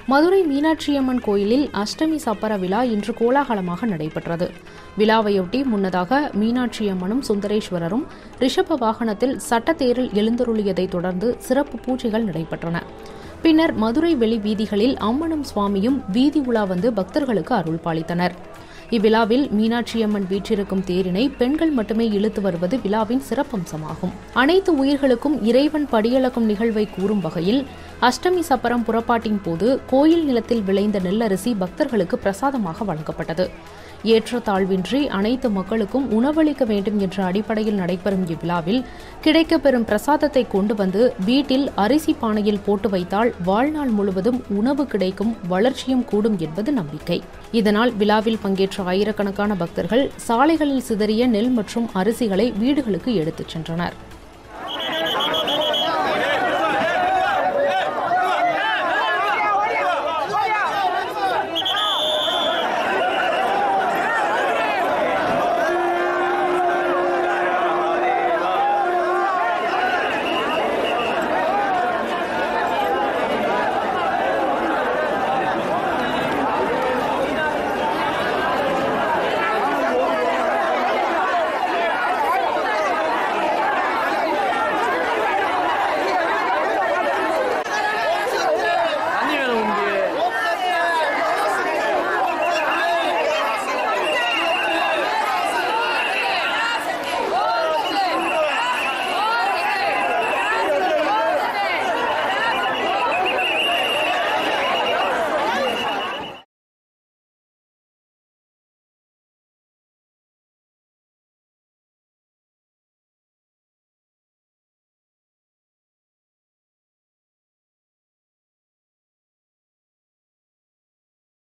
மதுரை மீனாட்சியம்மன் கோயிலில் அஷ்டமி சப்பர விழா இன்று கோலாகலமாக நடைபெற்றது விழாவையொட்டி முன்னதாக மீனாட்சியம்மனும் சுந்தரேஸ்வரரும் ரிஷப வாகனத்தில் சட்டத்தேரில் எழுந்தருளியதைத் தொடர்ந்து சிறப்பு பூஜைகள் நடைபெற்றன பின்னர் மதுரை வெளி வீதிகளில் அம்மனும் சுவாமியும் வீதி உலா வந்து பக்தர்களுக்கு அருள் பாலித்தனர் இவ்விழாவில் மீனாட்சியம்மன் வீற்றிருக்கும் தேரினை பெண்கள் மட்டுமே இழுத்து வருவது விழாவின் சிறப்பம்சமாகும் அனைத்து உயிர்களுக்கும் இறைவன் படியளக்கும் நிகழ்வை கூறும் வகையில் அஷ்டமி சப்பரம் புறப்பாட்டின் போது கோயில் நிலத்தில் விளைந்த நெல்லரிசி பக்தர்களுக்கு பிரசாதமாக வழங்கப்பட்டது ஏற்றத்தாழ்வின்றி அனைத்து மக்களுக்கும் உணவளிக்க வேண்டும் என்ற அடிப்படையில் நடைபெறும் இவ்விழாவில் கிடைக்கப்பெறும் பிரசாதத்தை கொண்டு வந்து வீட்டில் அரிசி பானையில் போட்டு வைத்தால் வாழ்நாள் முழுவதும் உணவு கிடைக்கும் வளர்ச்சியும் கூடும் என்பது நம்பிக்கை இதனால் விழாவில் பங்கேற்ற ஆயிரக்கணக்கான பக்தர்கள் சாலைகளில் சிதறிய நெல் மற்றும் அரிசிகளை வீடுகளுக்கு எடுத்துச் சென்றனர்